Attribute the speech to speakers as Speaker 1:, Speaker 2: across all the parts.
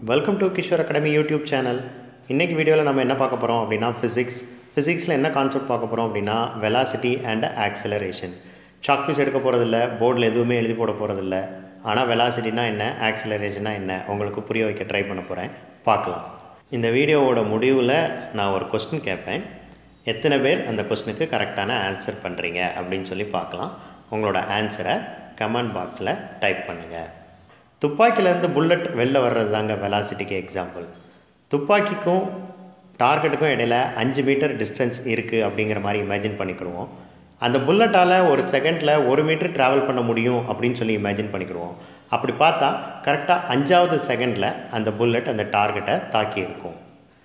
Speaker 1: welcome to Kishore academy YouTube channel இன்றைக்கி வீடியோவில் நம்ம என்ன பார்க்க போகிறோம் அப்படின்னா ஃபிசிக்ஸ் ஃபிசிக்ஸில் என்ன கான்செப்ட் பார்க்க போகிறோம் அப்படின்னா velocity and acceleration chalk piece எடுக்க போகிறதில்ல போர்டில் எதுவுமே எழுதி போட போகிறதில்ல ஆனால் வெலாசிட்டினா என்ன ஆக்சிலரேஷனா என்ன உங்களுக்கு புரிய வைக்க ட்ரை பண்ண போகிறேன் பார்க்கலாம் இந்த வீடியோவோட முடிவில் நான் ஒரு கொஸ்டின் கேட்பேன் எத்தனை பேர் அந்த கொஸ்டினுக்கு கரெக்டான ஆன்சர் பண்ணுறீங்க அப்படின்னு சொல்லி பார்க்கலாம் உங்களோட ஆன்சரை கமெண்ட் பாக்ஸில் டைப் பண்ணுங்கள் துப்பாக்கியிலேருந்து புல்லட் வெளில வர்றது தாங்க வெலாசிட்டிக்கு எக்ஸாம்பிள் துப்பாக்கிக்கும் டார்கெட்டுக்கும் இடையில அஞ்சு மீட்டர் டிஸ்டன்ஸ் இருக்குது அப்படிங்கிற மாதிரி இமேஜின் பண்ணிக்கிடுவோம் அந்த புல்லட்டால் ஒரு செகண்டில் ஒரு மீட்டர் ட்ராவல் பண்ண முடியும் அப்படின்னு சொல்லி இமேஜின் பண்ணிக்கிடுவோம் அப்படி பார்த்தா கரெக்டாக அஞ்சாவது செகண்டில் அந்த புல்லட் அந்த டார்கெட்டை தாக்கி இருக்கும்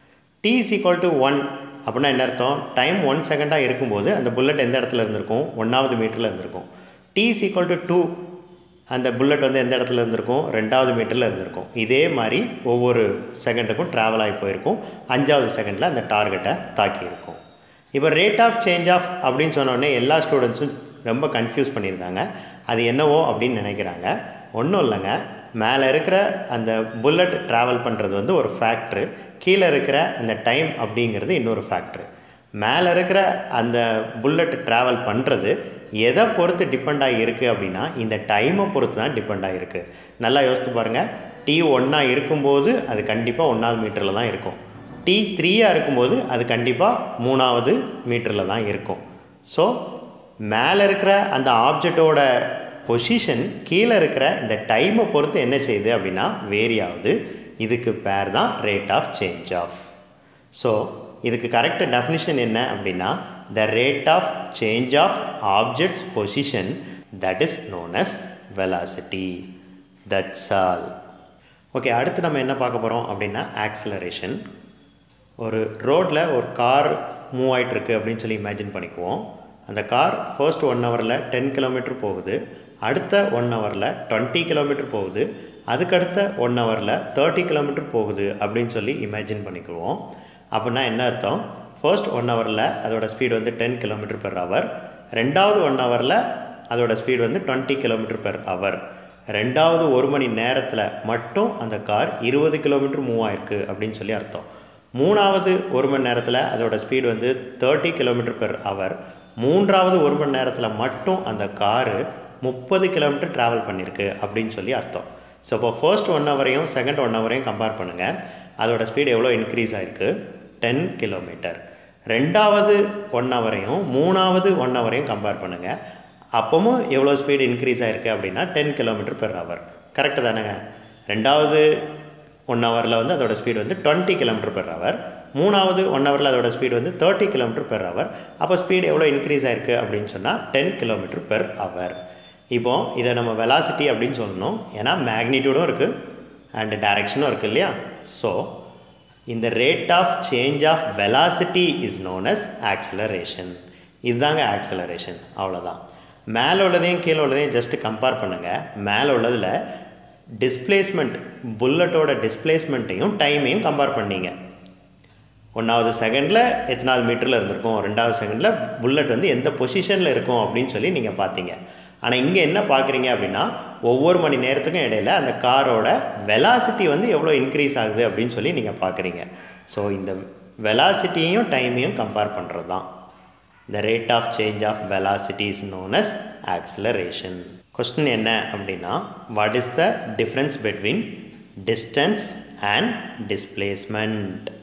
Speaker 1: T is equal to one அப்படின்னா என்ன அர்த்தம் டைம் ஒன் செகண்டாக இருக்கும்போது அந்த புல்லட் எந்த இடத்துல இருந்திருக்கும் ஒன்றாவது மீட்டரில் இருந்திருக்கும் T is equal to two அந்த புல்லட் வந்து எந்த இடத்துல இருந்திருக்கும் ரெண்டாவது மீட்டரில் இருந்திருக்கும் இதே மாதிரி ஒவ்வொரு செகண்டுக்கும் ட்ராவல் ஆகி போயிருக்கும் அஞ்சாவது செகண்டில் அந்த டார்கெட்டை தாக்கியிருக்கும் இப்போ ரேட் ஆஃப் சேஞ்ச் ஆஃப் அப்படின்னு சொன்னோடனே எல்லா ஸ்டூடெண்ட்ஸும் ரொம்ப கன்ஃபியூஸ் பண்ணியிருந்தாங்க அது என்னவோ அப்படின்னு நினைக்கிறாங்க ஒன்றும் இல்லைங்க மேலே இருக்கிற அந்த புல்லட் ட்ராவல் பண்ணுறது வந்து ஒரு ஃபேக்ட்ரு கீழே இருக்கிற அந்த டைம் அப்படிங்கிறது இன்னொரு ஃபேக்ட்ரு மேலே இருக்கிற அந்த புல்லட் ட்ராவல் பண்ணுறது எதை பொறுத்து டிபெண்ட் ஆகியிருக்கு அப்படின்னா இந்த டைமை பொறுத்து தான் டிபெண்ட் ஆகிருக்கு நல்லா யோசித்து பாருங்கள் டி ஒன்றா இருக்கும்போது அது கண்டிப்பாக ஒன்றாவது மீட்டரில் தான் இருக்கும் டி த்ரீயாக இருக்கும்போது அது கண்டிப்பாக மூணாவது மீட்டரில் தான் இருக்கும் ஸோ மேலே இருக்கிற அந்த ஆப்ஜெக்டோட பொசிஷன் கீழே இருக்கிற இந்த டைமை பொறுத்து என்ன செய்யுது அப்படின்னா வேரி ஆகுது இதுக்கு பேர் தான் rate of change of so இதுக்கு கரெக்ட் டெஃபினிஷன் என்ன அப்படின்னா the rate of change of objects position that is known as velocity that's all okay அடுத்து நம்ம என்ன பார்க்க போகிறோம் அப்படின்னா ஆக்சிலரேஷன் ஒரு ரோட்டில் ஒரு கார் மூவ் ஆகிட்டுருக்கு அப்படின்னு சொல்லி இமேஜின் பண்ணிக்குவோம் அந்த கார் ஃபர்ஸ்ட் ஒன் ஹவரில் டென் கிலோமீட்டர் போகுது அடுத்த ஒன் ஹவரில் டுவெண்ட்டி கிலோமீட்டர் போகுது அதுக்கடுத்த ஒன் ஹவரில் தேர்ட்டி கிலோமீட்டர் போகுது அப்படின்னு சொல்லி இமேஜின் பண்ணிக்குவோம் அப்படின்னா என்ன அர்த்தம் ஃபர்ஸ்ட் ஒன் ஹவரில் அதோட ஸ்பீடு வந்து டென் கிலோமீட்டர் பெர் ஹவர் ரெண்டாவது ஒன் ஹவரில் அதோட ஸ்பீடு வந்து டுவெண்ட்டி கிலோமீட்டர் பெர் ஹவர் ரெண்டாவது ஒரு மணி நேரத்தில் மட்டும் அந்த கார் இருபது கிலோமீட்டர் மூவ் ஆயிருக்கு அப்படின்னு சொல்லி அர்த்தம் மூணாவது ஒரு மணி நேரத்தில் அதோட ஸ்பீடு வந்து தேர்ட்டி கிலோமீட்டர் பெர் ஹவர் மூன்றாவது ஒரு மணி நேரத்தில் மட்டும் அந்த காரு முப்பது கிலோமீட்டர் ட்ராவல் பண்ணியிருக்கு அப்படின்னு சொல்லி அர்த்தம் ஸோ இப்போ ஃபர்ஸ்ட் ஒன் ஹவரையும் செகண்ட் ஒன் ஹவரையும் கம்பேர் பண்ணுங்கள் அதோட ஸ்பீடு எவ்வளோ இன்க்ரீஸ் ஆகிருக்கு டென் கிலோமீட்டர் ரெண்டாவது ஒன் ஹவரையும் மூணாவது ஒன் ஹவரையும் கம்பேர் பண்ணுங்கள் அப்போவும் எவ்வளோ ஸ்பீடு இன்க்ரீஸ் ஆகிருக்கு அப்படின்னா ten kilometre per hour correct தானேங்க ரெண்டாவது ஒன் ஹவரில் வந்து அதோட ஸ்பீடு வந்து டுவெண்ட்டி கிலோமீட்டர் பெர் ஹவர் மூணாவது ஒன் ஹவரில் அதோட ஸ்பீடு வந்து தேர்ட்டி கிலோமீட்டர் பெர் ஹவர் அப்போ ஸ்பீடு எவ்வளோ இன்க்ரீஸ் ஆயிருக்கு அப்படின்னு சொன்னால் டென் கிலோமீட்டர் பெர் ஹவர் இப்போ இதை நம்ம வெலாசிட்டி அப்படின்னு சொல்லணும் ஏன்னா மேக்னிடியூடும் இருக்குது அண்ட் டைரக்ஷனும் இருக்குது இல்லையா ஸோ இந்த rate of change of velocity is known as acceleration இதுதாங்க ஆக்சிலரேஷன் அவ்வளோதான் மேலே உள்ளதையும் கீழே உள்ளதையும் ஜஸ்ட்டு கம்பேர் பண்ணுங்கள் மேலே உள்ளதில் டிஸ்பிளேஸ்மெண்ட் புல்லட்டோட டிஸ்பிளேஸ்மெண்ட்டையும் டைமையும் கம்பேர் பண்ணீங்க ஒன்றாவது செகண்டில் எத்தனாவது மீட்டரில் இருந்திருக்கும் ரெண்டாவது செகண்டில் புல்லட் வந்து எந்த பொசிஷனில் இருக்கும் அப்படின்னு சொல்லி நீங்கள் பார்த்தீங்க ஆனால் இங்கே என்ன பார்க்குறீங்க அப்படின்னா ஒவ்வொரு மணி நேரத்துக்கும் இடையில அந்த காரோட வெலாசிட்டி வந்து எவ்வளோ இன்க்ரீஸ் ஆகுது அப்படின்னு சொல்லி நீங்கள் பார்க்குறீங்க ஸோ இந்த வெலாசிட்டியையும் டைமையும் கம்பேர் பண்ணுறது தான் the rate of change of velocity is known as acceleration question என்ன அப்படின்னா what is the difference between distance and displacement